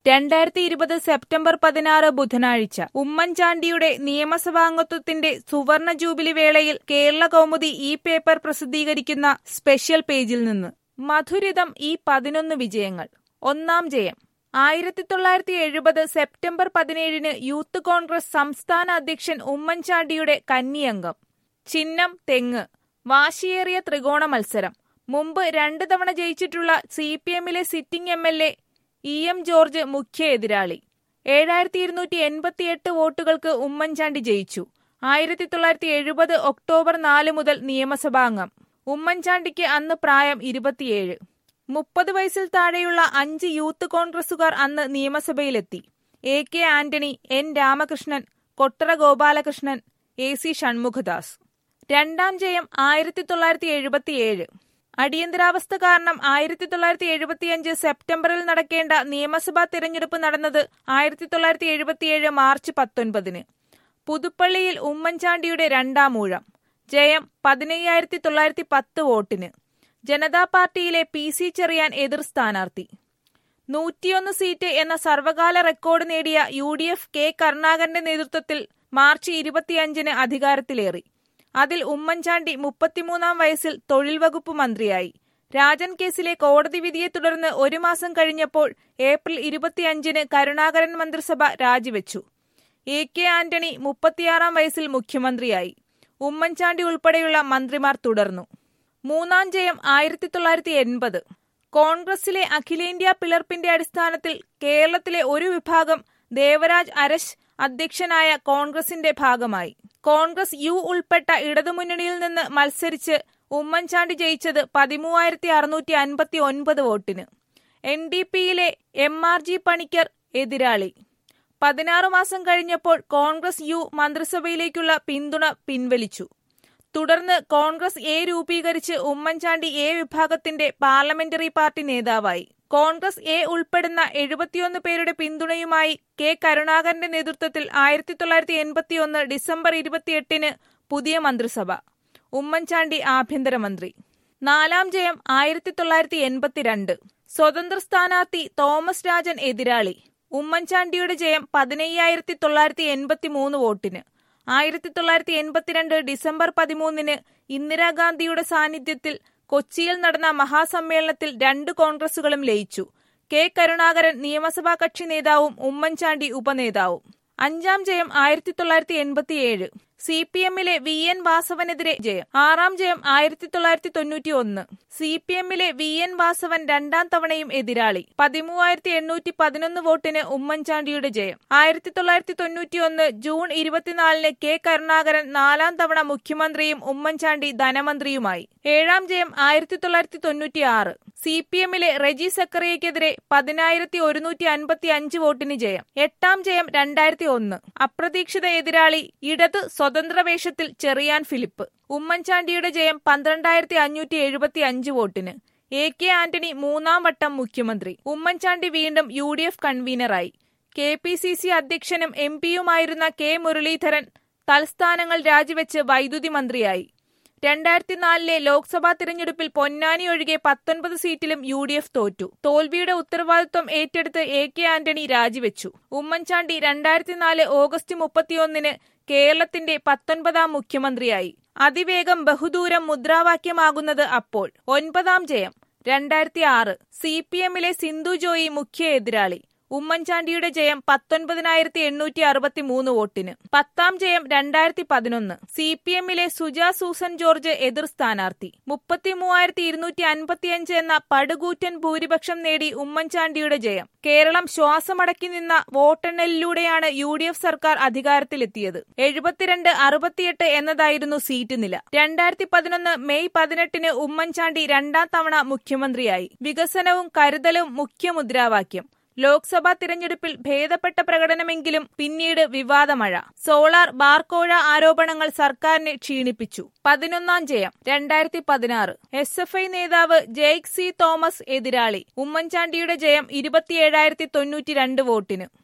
രണ്ടായിരത്തി ഇരുപത് സെപ്റ്റംബർ പതിനാറ് ബുധനാഴ്ച ഉമ്മൻചാണ്ടിയുടെ നിയമസഭാംഗത്വത്തിന്റെ സുവർണ ജൂബിലി വേളയിൽ കേരള കൗമുദി ഈ പേപ്പർ പ്രസിദ്ധീകരിക്കുന്ന സ്പെഷ്യൽ പേജിൽ നിന്ന് മധുരിതം ഈ പതിനൊന്ന് വിജയങ്ങൾ ഒന്നാം ജയം ആയിരത്തി തൊള്ളായിരത്തി എഴുപത് സെപ്റ്റംബർ പതിനേഴിന് യൂത്ത് കോൺഗ്രസ് സംസ്ഥാന അധ്യക്ഷൻ ഉമ്മൻചാണ്ടിയുടെ കന്നിയംഗം ചിഹ്നം തെങ്ങ് വാശിയേറിയ ത്രികോണ മത്സരം മുമ്പ് രണ്ട് തവണ ജയിച്ചിട്ടുള്ള സി പി എമ്മിലെ sitting M L A E M George മുഖ്യ എതിരാളി ഏഴായിരത്തി ഇരുന്നൂറ്റി എൺപത്തിയെട്ട് വോട്ടുകൾക്ക് ഉമ്മൻചാണ്ടി ജയിച്ചു ആയിരത്തി തൊള്ളായിരത്തി എഴുപത് ഒക്ടോബർ നാല് മുതൽ നിയമസഭാംഗം ഉമ്മൻചാണ്ടിക്ക് അന്ന് പ്രായം ഇരുപത്തിയേഴ് മുപ്പത് വയസ്സിൽ താഴെയുള്ള അഞ്ച് യൂത്ത് കോൺഗ്രസുകാർ അന്ന് നിയമസഭയിലെത്തി A K Antony N Ramakrishnan Kottara Gopalakrishnan A C Shanmughadas രണ്ടാം ജയം ആയിരത്തി തൊള്ളായിരത്തി എഴുപത്തിയേഴ് അടിയന്തരാവസ്ഥ കാരണം ആയിരത്തി തൊള്ളായിരത്തി എഴുപത്തിയഞ്ച് സെപ്റ്റംബറിൽ നടക്കേണ്ട നിയമസഭാ തിരഞ്ഞെടുപ്പ് നടന്നത് ആയിരത്തി തൊള്ളായിരത്തി എഴുപത്തിയേഴ് മാർച്ച് പത്തൊൻപതിന് പുതുപ്പള്ളിയിൽ ഉമ്മൻചാണ്ടിയുടെ രണ്ടാം ഊഴം ജയം പതിനയ്യായിരത്തി തൊള്ളായിരത്തി പത്ത് വോട്ടിന് ജനതാ പാർട്ടിയിലെ പി സി ചെറിയാൻ എതിർ സ്ഥാനാർത്ഥി നൂറ്റിയൊന്ന് സീറ്റ് എന്ന സർവകാല റെക്കോർഡ് നേടിയ യു ഡി എഫ് കെ കരുണാകരന്റെ നേതൃത്വത്തിൽ മാർച്ച് ഇരുപത്തിയഞ്ചിന് അധികാരത്തിലേറി അതിൽ ഉമ്മൻചാണ്ടി മുപ്പത്തിമൂന്നാം വയസ്സിൽ തൊഴിൽ വകുപ്പ് മന്ത്രിയായി രാജൻ കേസിലെ കോടതി വിധിയെ തുടർന്ന് ഒരു മാസം കഴിഞ്ഞപ്പോൾ ഏപ്രിൽ ഇരുപത്തിയഞ്ചിന് കരുണാകരൻ മന്ത്രിസഭ രാജിവെച്ചു എ കെ ആന്റണി മുപ്പത്തിയാറാം വയസ്സിൽ മുഖ്യമന്ത്രിയായി ഉമ്മൻചാണ്ടി ഉൾപ്പെടെയുള്ള മന്ത്രിമാർ തുടർന്നു മൂന്നാം ജയം ആയിരത്തി തൊള്ളായിരത്തി എൺപത് കോൺഗ്രസിലെ അഖിലേന്ത്യാ പിളർപ്പിന്റെ അടിസ്ഥാനത്തിൽ കേരളത്തിലെ ഒരു വിഭാഗം ദേവരാജ് അരശ് അധ്യക്ഷനായ കോൺഗ്രസിന്റെ ഭാഗമായി കോൺഗ്രസ് യു ഉൾപ്പെട്ട ഇടതുമുന്നണിയിൽ നിന്ന് മത്സരിച്ച് ഉമ്മൻചാണ്ടി ജയിച്ചത് പതിമൂവായിരത്തി അറുന്നൂറ്റി അൻപത്തി ഒൻപത് വോട്ടിന് എൻ ഡി പിയിലെ എം ആർ ജി പണിക്കർ എതിരാളി പതിനാറു മാസം കഴിഞ്ഞപ്പോൾ കോൺഗ്രസ് യു മന്ത്രിസഭയിലേക്കുള്ള പിന്തുണ പിൻവലിച്ചു തുടർന്ന് കോൺഗ്രസ് എ രൂപീകരിച്ച് ഉമ്മൻചാണ്ടി എ വിഭാഗത്തിന്റെ പാർലമെന്ററി പാർട്ടി നേതാവായി കോൺഗ്രസ് എ ഉൾപ്പെടുന്ന എഴുപത്തിയൊന്ന് പേരുടെ പിന്തുണയുമായി കെ കരുണാകരന്റെ നേതൃത്വത്തിൽ ആയിരത്തി തൊള്ളായിരത്തി എൺപത്തിയൊന്ന് ഡിസംബർ ഇരുപത്തിയെട്ടിന് പുതിയ മന്ത്രിസഭ ഉമ്മൻചാണ്ടി ആഭ്യന്തരമന്ത്രി നാലാം ജയം ആയിരത്തി തൊള്ളായിരത്തി എൺപത്തിരണ്ട് സ്വതന്ത്ര സ്ഥാനാർത്ഥി തോമസ് രാജൻ എതിരാളി ഉമ്മൻചാണ്ടിയുടെ ജയം പതിനയ്യായിരത്തി തൊള്ളായിരത്തി എൺപത്തി മൂന്ന് വോട്ടിന് ആയിരത്തി തൊള്ളായിരത്തി എൺപത്തിരണ്ട് ഡിസംബർ പതിമൂന്നിന് ഇന്ദിരാഗാന്ധിയുടെ സാന്നിധ്യത്തിൽ കൊച്ചിയിൽ നടന്ന മഹാസമ്മേളനത്തിൽ രണ്ട് കോൺഗ്രസുകളും ലയിച്ചു കെ കരുണാകരൻ നിയമസഭാ കക്ഷി നേതാവും ഉമ്മൻചാണ്ടി ഉപനേതാവും അഞ്ചാം ജയം ആയിരത്തി തൊള്ളായിരത്തി എൺപത്തിയേഴ് സി പി എമ്മിലെ വി എൻ വാസവനെതിരെ ജയം ആറാം ജയം ആയിരത്തി തൊള്ളായിരത്തി തൊണ്ണൂറ്റി ഒന്ന് സി പി എമ്മിലെ വി എൻ വാസവൻ രണ്ടാം തവണയും എതിരാളി പതിമൂവായിരത്തി എണ്ണൂറ്റി പതിനൊന്ന് വോട്ടിന് ഉമ്മൻചാണ്ടിയുടെ ജയം ആയിരത്തി തൊള്ളായിരത്തി തൊണ്ണൂറ്റി ഒന്ന് ജൂൺ ഇരുപത്തിനാലിന് കെ കരുണാകരൻ നാലാം തവണ മുഖ്യമന്ത്രിയും ഉമ്മൻചാണ്ടി ധനമന്ത്രിയുമായി ഏഴാം ജയം ആയിരത്തി തൊള്ളായിരത്തി തൊണ്ണൂറ്റി ആറ് സി പി എമ്മിലെ റെജി സക്കറിയയ്ക്കെതിരെ പതിനായിരത്തി ഒരുന്നൂറ്റി അൻപത്തി അഞ്ച് വോട്ടിന് ജയം എട്ടാം ജയം രണ്ടായിരത്തി ഒന്ന് അപ്രതീക്ഷിത എതിരാളി ഇടത് സ്വതന്ത്ര വേഷത്തിൽ ചെറിയാൻ ഫിലിപ്പ് ഉമ്മൻചാണ്ടിയുടെ ജയം പന്ത്രണ്ടായിരത്തി അഞ്ഞൂറ്റി എഴുപത്തി അഞ്ച് വോട്ടിന് എ കെ ആന്റണി മൂന്നാം വട്ടം മുഖ്യമന്ത്രി ഉമ്മൻചാണ്ടി വീണ്ടും യു ഡി എഫ് കൺവീനറായി കെ പി സി സി അധ്യക്ഷനും എം പിയുമായിരുന്ന കെ മുരളീധരൻ തൽസ്ഥാനങ്ങൾ രാജിവെച്ച് വൈദ്യുതി മന്ത്രിയായി രണ്ടായിരത്തി നാലിലെ ലോക്സഭാ തിരഞ്ഞെടുപ്പിൽ പൊന്നാനി ഒഴികെ പത്തൊൻപത് സീറ്റിലും യു ഡി എഫ് തോറ്റു തോൽവിയുടെ ഉത്തരവാദിത്വം ഏറ്റെടുത്ത് എ കെ ആന്റണി രാജിവെച്ചു ഉമ്മൻചാണ്ടി രണ്ടായിരത്തി നാല് ഓഗസ്റ്റ് മുപ്പത്തിയൊന്നിന് കേരളത്തിന്റെ പത്തൊൻപതാം മുഖ്യമന്ത്രിയായി അതിവേഗം ബഹുദൂരം മുദ്രാവാക്യമാകുന്നത് അപ്പോൾ ഒൻപതാം ജയം രണ്ടായിരത്തി ആറ് സി പി എമ്മിലെ സിന്ധു ജോയി മുഖ്യ എതിരാളി ഉമ്മൻചാണ്ടിയുടെ ജയം പത്തൊൻപതിനായിരത്തി എണ്ണൂറ്റി അറുപത്തി മൂന്ന് വോട്ടിന് പത്താം ജയം രണ്ടായിരത്തി പതിനൊന്ന് സി പി എമ്മിലെ സുജ സൂസൻ ജോർജ് എതിർ സ്ഥാനാർത്ഥി മുപ്പത്തി മൂവായിരത്തി ഇരുന്നൂറ്റി അൻപത്തിയഞ്ച് എന്ന പടുകൂറ്റൻ ഭൂരിപക്ഷം നേടി ഉമ്മൻചാണ്ടിയുടെ ജയം കേരളം ശ്വാസമടക്കി നിന്ന വോട്ടെണ്ണലിലൂടെയാണ് യു ഡി എഫ് സർക്കാർ അധികാരത്തിലെത്തിയത് എഴുപത്തിരണ്ട് അറുപത്തിയെട്ട് എന്നതായിരുന്നു സീറ്റ് നില രണ്ടായിരത്തി പതിനൊന്ന് മെയ് പതിനെട്ടിന് ഉമ്മൻചാണ്ടി രണ്ടാം തവണ മുഖ്യമന്ത്രിയായി വികസനവും കരുതലും മുഖ്യ മുദ്രാവാക്യം ലോക്സഭാ തിരഞ്ഞെടുപ്പിൽ ഭേദപ്പെട്ട പ്രകടനമെങ്കിലും പിന്നീട് വിവാദമഴ സോളാർ ബാർക്കോഴ ആരോപണങ്ങൾ സർക്കാരിനെ ക്ഷീണിപ്പിച്ചു പതിനൊന്നാം ജയം രണ്ടായിരത്തി പതിനാറ് എസ് എഫ് ഐ നേതാവ് ജെയ്ക് സി തോമസ് എതിരാളി ഉമ്മൻചാണ്ടിയുടെ ജയം ഇരുപത്തിയേഴായിരത്തി തൊണ്ണൂറ്റി രണ്ട് വോട്ടിന്